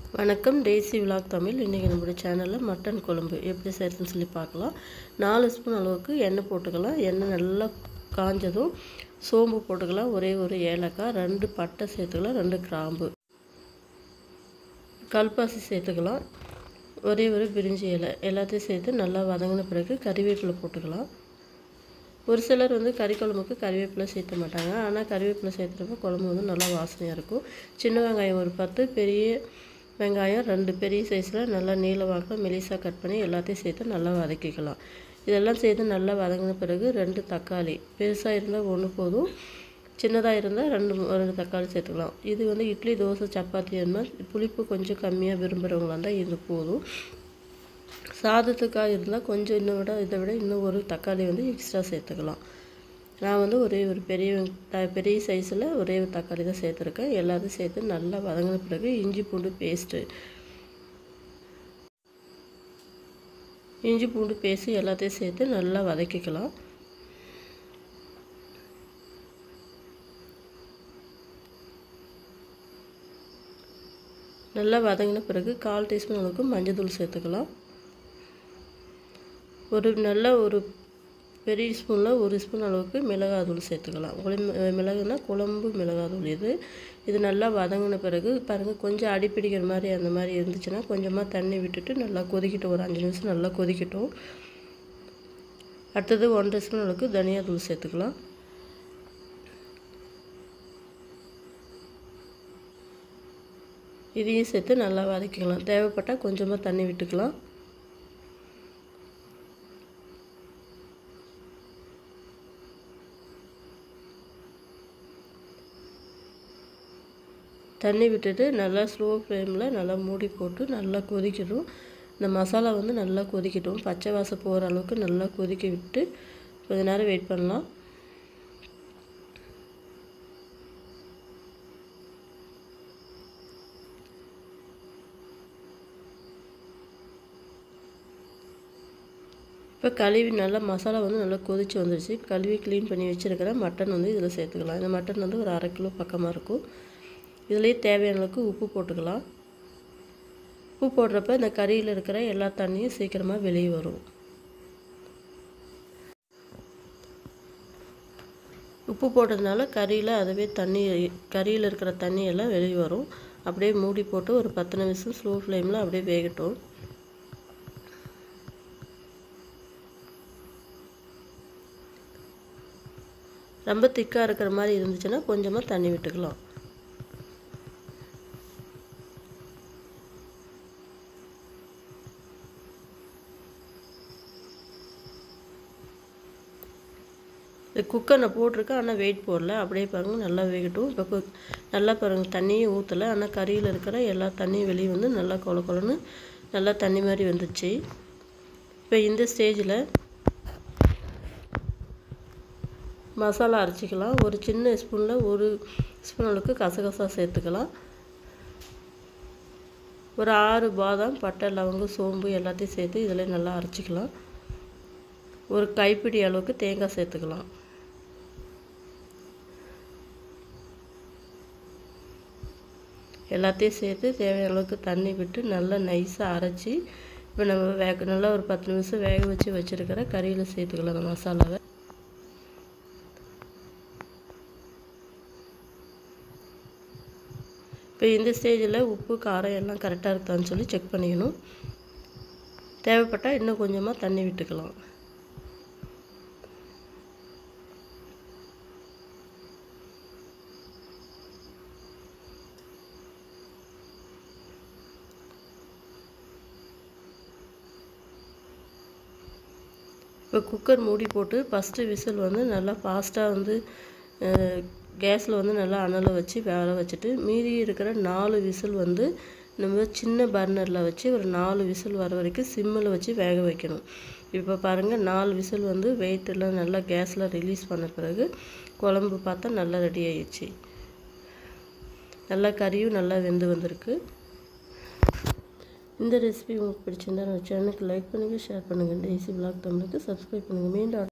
வணக்கம் daisy vlog Tamil இன்றைக்கி நம்மளுடைய சேனலில் மட்டன் குழம்பு எப்படி செய்கிறதுன்னு சொல்லி பார்க்கலாம் நாலு ஸ்பூன் அளவுக்கு எண்ணெய் போட்டுக்கலாம் எண்ணெய் நல்லா காஞ்சதும் சோம்பு போட்டுக்கலாம் ஒரே ஒரு ஏலக்காய் ரெண்டு பட்டை சேர்த்துக்கலாம் ரெண்டு கிராம்பு கல்பாசி சேர்த்துக்கலாம் ஒரே ஒரு பிரிஞ்சி இலை எல்லாத்தையும் சேர்த்து நல்லா வதங்கின பிறகு கறிவேப்பிலை போட்டுக்கலாம் ஒரு சிலர் வந்து கறி குழம்புக்கு கறிவேப்பிலை சேர்த்த மாட்டாங்க ஆனால் கறிவேப்பிலை சேர்த்துறப்ப குழம்பு வந்து நல்லா வாசனையாக இருக்கும் சின்ன வெங்காயம் ஒரு பத்து பெரிய வெங்காயம் ரெண்டு பெரிய சைஸில் நல்லா நீல வாக்கில் மெலிசாக கட் பண்ணி எல்லாத்தையும் சேர்த்து நல்லா வதக்கிக்கலாம் இதெல்லாம் சேர்த்து நல்லா வதங்கின பிறகு ரெண்டு தக்காளி பெருசாக இருந்தால் ஒன்று போதும் சின்னதாக இருந்தால் ரெண்டு ரெண்டு தக்காளி சேர்த்துக்கலாம் இது வந்து இட்லி தோசை சப்பாத்தி இருந்தால் புளிப்பு கொஞ்சம் கம்மியாக விரும்புகிறவங்களா இருந்தால் இது போதும் சாதத்துக்காக இருந்தால் கொஞ்சம் இன்னும் விட இதை விட இன்னும் ஒரு தக்காளி வந்து எக்ஸ்ட்ரா சேர்த்துக்கலாம் நான் வந்து ஒரே ஒரு பெரிய வெங்க- பெரிய சைஸில் ஒரே ஒரு தக்காளி தான் சேர்த்துருக்கேன் எல்லாத்தையும் சேர்த்து நல்லா வதங்கின பிறகு இஞ்சி பூண்டு பேஸ்ட்டு இஞ்சி பூண்டு பேஸ்ட்டு எல்லாத்தையும் சேர்த்து நல்லா வதக்கிக்கலாம் நல்லா வதங்கின பிறகு கால் டீஸ்பூன் அளவுக்கு மஞ்சள்தூள் சேர்த்துக்கலாம் ஒரு நல்ல ஒரு பெரிய ஸ்பூனில் ஒரு ஸ்பூன் அளவுக்கு மிளகாத்தூள் சேர்த்துக்கலாம் குழம்பு மிளகுனா குழம்பு மிளகாத்தூள் இது இது நல்லா வதங்கின பிறகு பாருங்கள் கொஞ்சம் அடிப்பிடிக்கிற மாதிரி அந்த மாதிரி இருந்துச்சுன்னா கொஞ்சமாக தண்ணி விட்டுட்டு நல்லா கொதிக்கட்டும் ஒரு அஞ்சு நிமிஷம் நல்லா கொதிக்கட்டும் அடுத்தது ஒன்றரை ஸ்பூன் அளவுக்கு தனியாத்தூள் சேர்த்துக்கலாம் இதையும் சேர்த்து நல்லா வதக்கிக்கலாம் தேவைப்பட்டால் கொஞ்சமாக தண்ணி விட்டுக்கலாம் தண்ணி விட்டுட்டு நல்லா ஸ்லோ ஃப்ளேமில் நல்லா மூடி போட்டு நல்லா கொதிக்கணும் இந்த மசாலா வந்து நல்லா கொதிக்கட்டும் பச்சை வாசம் போகிற அளவுக்கு நல்லா கொதிக்க விட்டு கொஞ்ச நேரம் வெயிட் பண்ணலாம் இப்போ கழுவி நல்லா மசாலா வந்து நல்லா கொதிச்சு வந்துருச்சு கழுவி க்ளீன் பண்ணி வச்சுருக்கிற மட்டன் வந்து இதில் சேர்த்துக்கலாம் இந்த மட்டன் வந்து ஒரு அரை கிலோ பக்கமாக இருக்கும் இதுலேயே தேவையான அளவுக்கு உப்பு போட்டுக்கலாம் உப்பு போடுறப்ப இந்த கறியில் இருக்கிற எல்லா தண்ணியும் சீக்கிரமாக வெளியே வரும் உப்பு போட்டதுனால கறியில் அதுவே தண்ணி கறியில் இருக்கிற தண்ணி எல்லாம் வெளியே வரும் அப்படியே மூடி போட்டு ஒரு பத்து நிமிஷம் ஸ்லோ ஃப்ளேமில் அப்படியே வேகட்டும் ரொம்ப திக்காக இருக்கிற மாதிரி இருந்துச்சுன்னா கொஞ்சமாக தண்ணி விட்டுக்கலாம் இந்த குக்கர் நான் போட்டிருக்கேன் ஆனால் வெயிட் போடல அப்படியே பாருங்கள் நல்லா வேகட்டும் இப்போ கு நல்லா பாருங்கள் தண்ணியும் ஊற்றலை ஆனால் கறியில் இருக்கிற எல்லா தண்ணியும் வெளியே வந்து நல்லா கொல கொலன்னு நல்லா தண்ணி மாதிரி வந்துச்சு இப்போ இந்த ஸ்டேஜில் மசாலா அரைச்சிக்கலாம் ஒரு சின்ன ஸ்பூனில் ஒரு ஸ்பூன் அளவுக்கு கசகசா சேர்த்துக்கலாம் ஒரு ஆறு பாதாம் பட்டை லவங்கம் சோம்பு எல்லாத்தையும் சேர்த்து இதில் நல்லா அரைச்சிக்கலாம் ஒரு கைப்பிடி அளவுக்கு தேங்காய் சேர்த்துக்கலாம் எல்லாத்தையும் சேர்த்து தேவையான அளவுக்கு தண்ணி விட்டு நல்லா நைஸாக அரைச்சி இப்போ நம்ம வேக நல்லா ஒரு பத்து நிமிஷம் வேக வச்சு வச்சுருக்கிற கறியில் சேர்த்துக்கலாம் அந்த மசாலாவை இப்போ இந்த ஸ்டேஜில் உப்பு காரம் எல்லாம் கரெக்டாக இருக்கான்னு சொல்லி செக் பண்ணிக்கணும் தேவைப்பட்டால் இன்னும் கொஞ்சமாக தண்ணி விட்டுக்கலாம் இப்போ குக்கர் மூடி போட்டு ஃபஸ்ட்டு விசில் வந்து நல்லா ஃபாஸ்ட்டாக வந்து கேஸில் வந்து நல்லா அனலை வச்சு வேக வச்சுட்டு மீதி இருக்கிற நாலு விசில் வந்து நம்ம சின்ன பர்னரில் வச்சு ஒரு நாலு விசில் வர வரைக்கும் சிம்மில் வச்சு வேக வைக்கணும் இப்போ பாருங்கள் நாலு விசில் வந்து வெயிட்டெல்லாம் நல்லா கேஸில் ரிலீஸ் பண்ண பிறகு குழம்பு பார்த்தா நல்லா ரெடி ஆயிடுச்சு நல்லா கறியும் நல்லா வெந்து வந்திருக்கு இந்த ரெசிபி உங்களுக்கு பிடிச்சிருந்தா நம்ம சேனலுக்கு லைக் பண்ணுங்கள் ஷேர் பண்ணுங்கள் டெய்ஸி பிளாக் தமிழுக்கு சப்ஸ்கிரைப் பண்ணுங்கள் மீண்டும்